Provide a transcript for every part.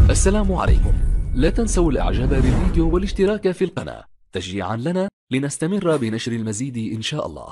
السلام عليكم لا تنسوا الاعجاب بالفيديو والاشتراك في القناة تشجيعا لنا لنستمر بنشر المزيد ان شاء الله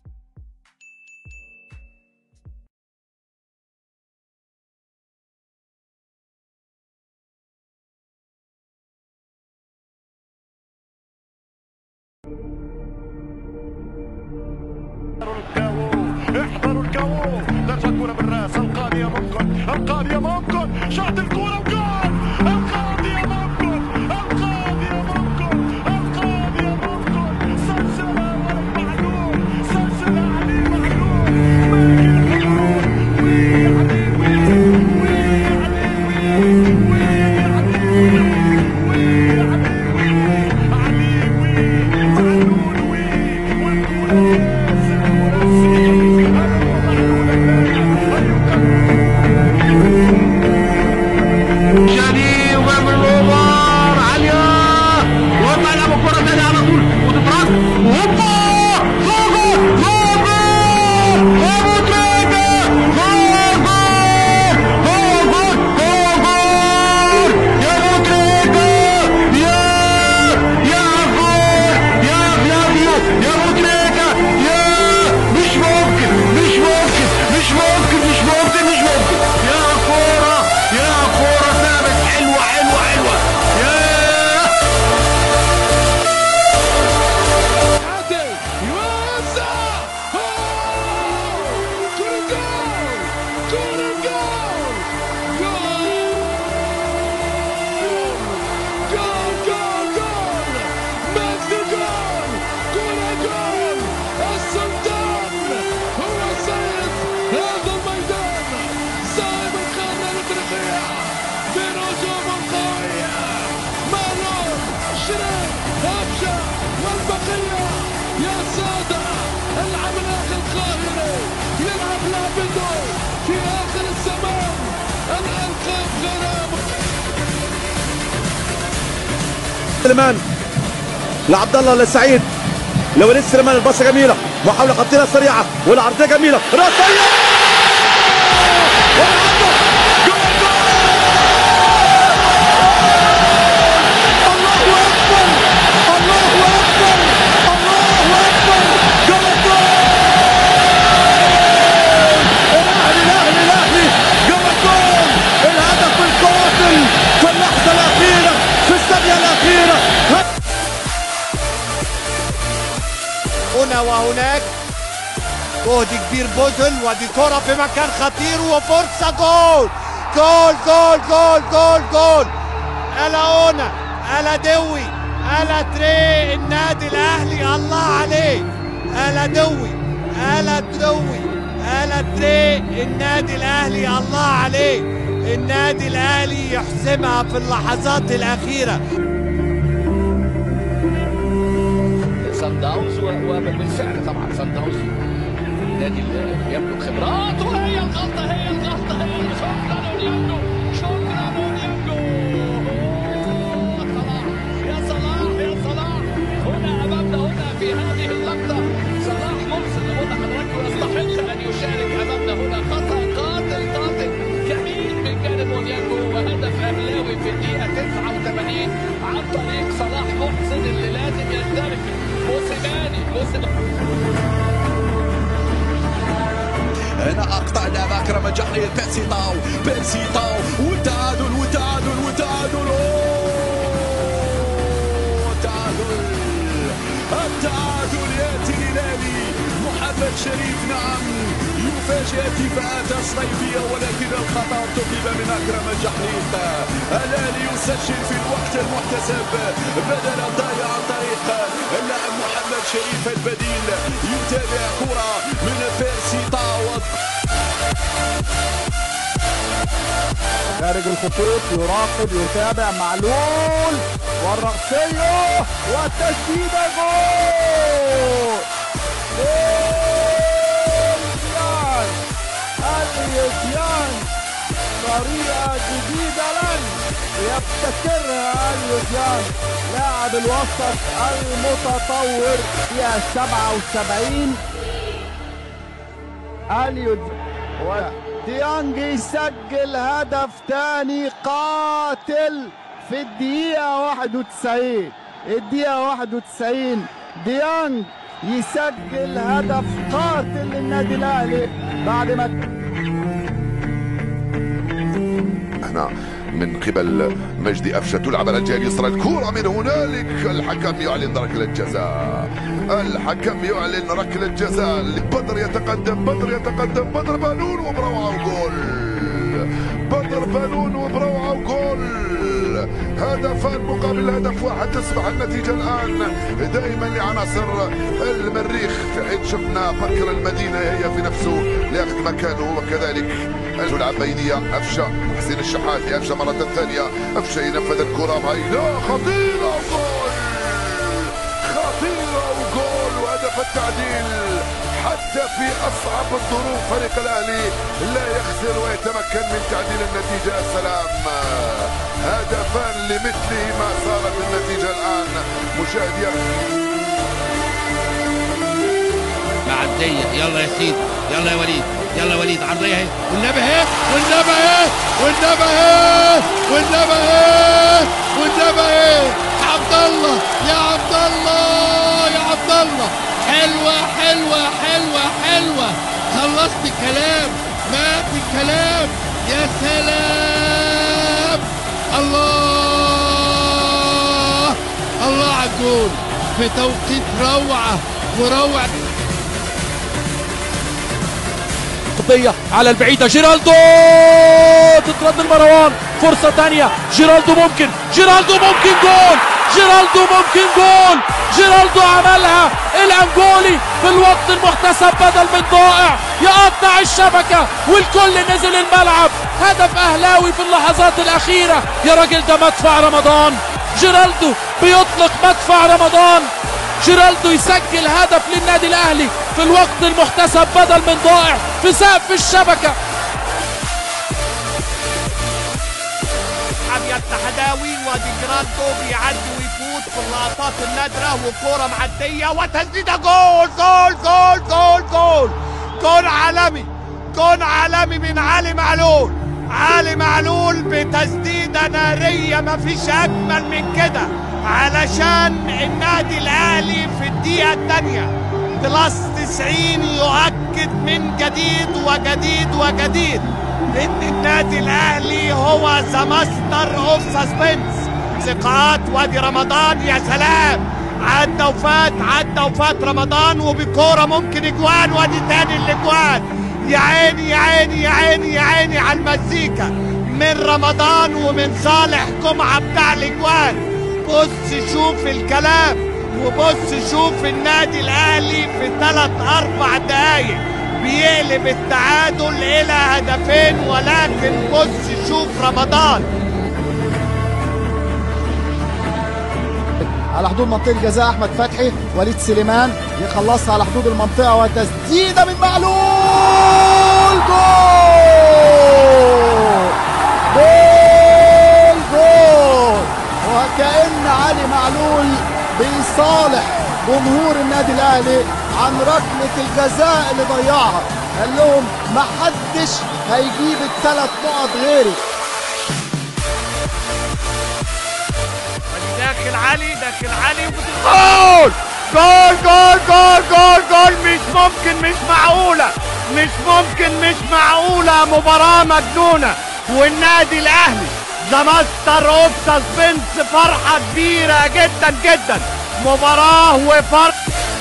احضروا الكاو ترجع الكرة بالراس القاضية ممكن القاضية ممكن شاط الكرة وجول القاضية ممكن القاضية ممكن القاضية ممكن سلسلة ولد معلول سلسلة علي معلول شادي وبيعمل الاوفر عالية ويطلع يلعب الكرة تاني على طول وتترد وهوبا جول جول جول ابو تريكة جول جول جول جول جول يا ابو تريكة يا يا جول يا فلافيو يا ابو تريكة يا مش ممكن مش ممكن مش ممكن مش ممكن مش ممكن يا كورة يا كورة ثابت حلوة حلوة حلوة يا عادل يوسع كرة جول كرة جول جول جول جول جول مجد جول كرة جول السلطان هو سيد هذا الميدان صاحب القارة الأفريقية بنجوم قوية مالون شريك هبشة والبقية يا سادة العملاق القاهري يلعب لعبته في آخر الزمان الألقاب غرام سليمان لعبد الله لسعيد لوليد سليمان الباصه جميله محاوله خطيره سريعه والعرضيه جميله راسيه الله اكبر الله اكبر الله اكبر جول الاهلي الاهلي الاهلي جول الجول الهدف القاتل في اللحظه الاخيره في الثانيه الاخيره هنا وهناك جهد كبير بذل ودي كرة في مكان خطير وفرصة جول جول جول جول جول جول ألا هنا ألا دوي ألا تري النادي الأهلي الله عليه ألا دوي ألا دوي ألا تري النادي الأهلي الله عليه النادي الأهلي يحسمها في اللحظات الأخيرة سان داونز و- وبالفعل طبعا سان داونز النادي اللي يملك خبرات وهي الغلطه هي الغلطه هي شكرا اونيانجو شكرا اونيانجو صلاح يا صلاح يا صلاح هنا امامنا هنا في هذه اللقطه صلاح محسن بقول لحضراتكم يستحق ان يشارك امامنا هنا خطا قاتل قاتل جميل من جانب اونيانجو وهدف اهلاوي في الدقيقه 89 عن طريق صلاح محسن اللي لازم يشترك موسيماني موسيماني هنا اقطع لعب اكرم الجحري بيرسي طاو بيرسي طاو والتعادل والتعادل والتعادل أوه، التعادل التعادل ياتي لنادي محمد شريف نعم يفاجئ الدفاعات الصيفية ولكن الخطأ ارتكب من أكرم الجحريق الأهلي يسجل في الوقت المحتسب بدلا ضايع عن طريق اللاعب محمد شريف البديل يتابع كرة من بيرسي طاو خارج الخطوط يراقب يتابع معلول والرأسية والتسديدة جول اليسيان اليسيان طريقة جديدة لن يبتكرها اليسيان لاعب الوسط المتطور فيها 77 اليوز ديانج يسجل هدف تاني قاتل في الدقيقة 91 الدقيقة 91 ديانج يسجل هدف قاتل للنادي الأهلي بعد ما هنا من قبل مجدي أفشة تلعب على الجهة اليسرى الكرة من هنالك الحكم يعلن ركلة جزاء الحكم يعلن ركلة جزاء بدر يتقدم بدر يتقدم بدر بانون وبروعة وجول بدر بانون وبروعة وجول هدفان مقابل هدف واحد تصبح النتيجة الآن دائما لعناصر المريخ في حين شفنا بكر المدينة هي في نفسه لأخذ مكانه وكذلك تلعب بينية أفشة حسين الشحات أفشة مرة ثانية أفشة ينفذ الكرة هايلة خطيرة وجول خطيرة وجول وهدف التعديل حتى في أصعب الظروف فريق الأهلي لا يخسر ويتمكن من تعديل النتيجة يا سلام هدفان لمثله ما صارت النتيجة الآن مشاهدي معدية يلا يا سيدي يلا يا وليد يلا يا وليد عرضية اهي والنبي اهي والنبي اهي والنبي اهي والنبي اهي والنبي اهي عبد الله يا عبد الله يا عبد الله حلوة حلوة حلوة حلوة خلصت الكلام ما في كلام يا سلام الله الله على الجول في توقيت روعة وروعة خطية على البعيدة جيرالدو تترد المروان فرصة ثانية جيرالدو ممكن جيرالدو ممكن جول جيرالدو ممكن جول جيرالدو عملها الانجولي في الوقت المحتسب بدل من ضائع يقطع الشبكة والكل نزل الملعب هدف اهلاوي في اللحظات الاخيرة يا راجل ده مدفع رمضان جيرالدو بيطلق مدفع رمضان جيرالدو يسجل هدف للنادي الاهلي في الوقت المحتسب بدل من ضائع في سقف الشبكه يلعب يد حداوي وادي جراندو بيعدي ويفوت في اللقطات النادرة وكورة معدية وتسديدة جول جول جول جول جول جول عالمي جول عالمي من علي معلول علي معلول بتسديدة نارية مفيش أجمل من كده علشان النادي الأهلي في الدقيقة الثانية بلس 90 يؤكد من جديد وجديد وجديد ان النادي الاهلي هو ذا ماستر اوف سسبنس لقاءات وادي رمضان يا سلام عدى وفات عدى وفات رمضان وبكوره ممكن اجوان وادي تاني الاجوان يا عيني يا عيني يا عيني يا عيني على المزيكا من رمضان ومن صالح جمعه بتاع الاجوان بص شوف الكلام وبص شوف النادي الاهلي في ثلاث اربع دقايق بيقلب التعادل الى هدفين ولكن بص شوف رمضان على حدود منطقة الجزاء أحمد فتحي وليد سليمان يخلصها على حدود المنطقة وتسديدة من معلول جول جول جول وكأن علي معلول بيصالح جمهور النادي الأهلي عن ركلة الجزاء اللي ضيعها قال لهم ما حدش هيجيب الثلاث نقط غيري داخل علي داخل علي جول جول جول جول جول جول مش ممكن مش معقولة مش ممكن مش معقولة مباراة مجنونة والنادي الأهلي ذا ماستر اوف سسبنس فرحة كبيرة جدا جدا مباراة وفرق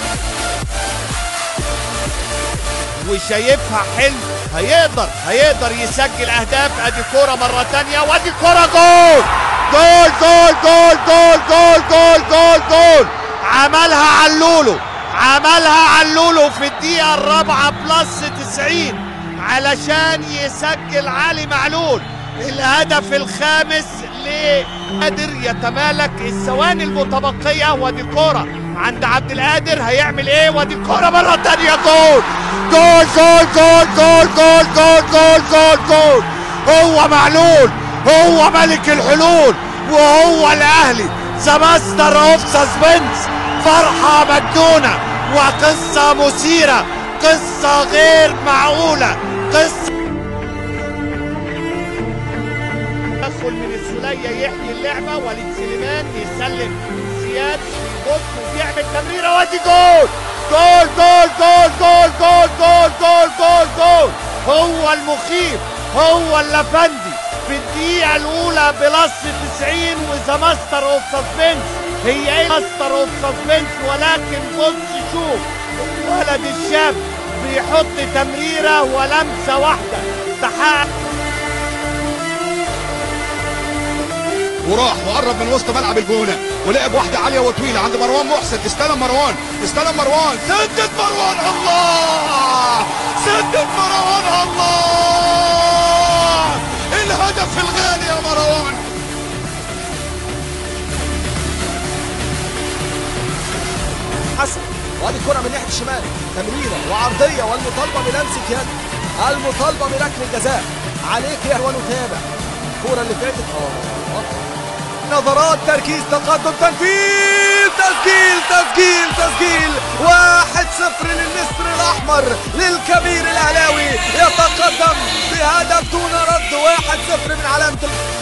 وشايفها حلو هيقدر هيقدر يسجل اهداف ادي كوره مره تانية وادي كوره جول جول جول جول جول جول جول جول جول عملها علولو عملها علولو في الدقيقة الرابعة بلس 90 علشان يسجل علي معلول الهدف الخامس لقادر يتمالك الثواني المتبقية ودي كورة عند عبد القادر هيعمل ايه ودي كورة مرة تانية جول جول جول جول جول جول جول جول جول جول هو معلول هو ملك الحلول وهو الاهلي ذا ماستر اوف سسبنس فرحة مجنونة وقصة مثيرة قصة غير معقولة قصة عليا يحيي اللعبه وليد سليمان يسلم زياد يبص ويعمل تمريره وادي جول جول جول جول جول جول جول جول جول جول هو المخيف هو اللافندي في الدقيقة الأولى بلس 90 وذا ماستر اوف سسبنس هي ايه ماستر اوف سسبنس ولكن بص شوف ولد الشاب بيحط تمريرة ولمسة واحدة تحقق وراح وقرب من وسط ملعب الجونه ولعب واحده عاليه وطويله عند مروان محسن استلم مروان استلم مروان سدد مروان الله سدد مروان الله الهدف الغالي يا مروان حسن وادي الكرة من ناحية الشمال تمريرة وعرضية والمطالبة بلمسة يد المطالبة بركلة الجزاء عليك يا ونتابع الكرة اللي فاتت اه نظرات تركيز تقدم تنفيذ تسجيل تسجيل تسجيل واحد صفر للنسر الأحمر للكبير الأهلاوي يتقدم بهدف دون رد واحد صفر من علامة ال-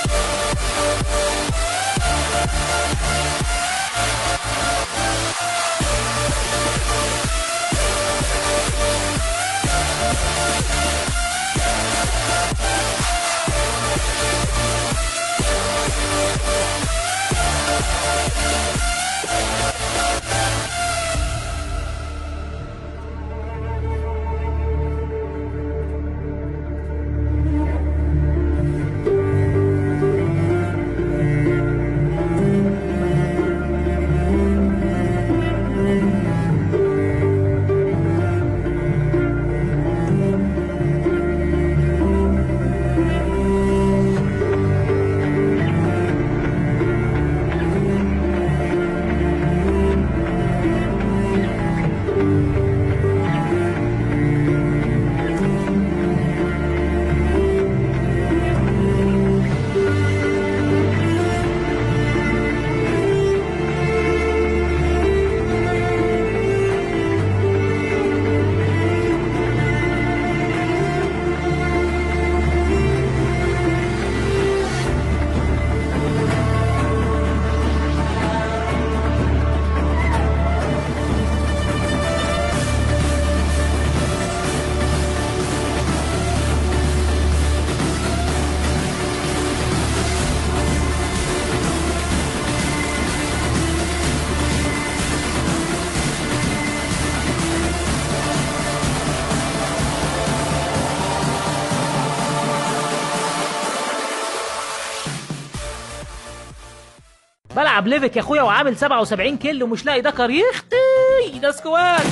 بلعب ليفك يا اخويا وعامل 77 كيلو ومش لاقي دكر يختي ده سكوات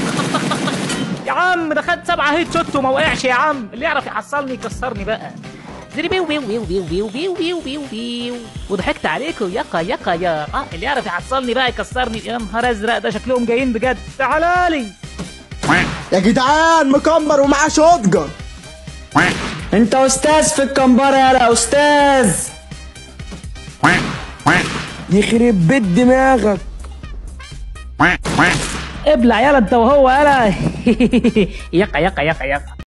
يا عم ده خد سبعة هيت شوت وما وقعش يا عم اللي يعرف يحصلني يكسرني بقى زري بيو بيو بيو بيو بيو بيو بيو بيو بيو وضحكت عليكم يقا يقا يا آه اللي يعرف يحصلني بقى يكسرني يا نهار ازرق ده شكلهم جايين بجد تعالى لي يا جدعان مكمبر ومعاه شوتجن انت استاذ في الكمبرة يا استاذ يخرب بيت دماغك ابلع يلا انت وهو يلا يقا يقا يقا يقا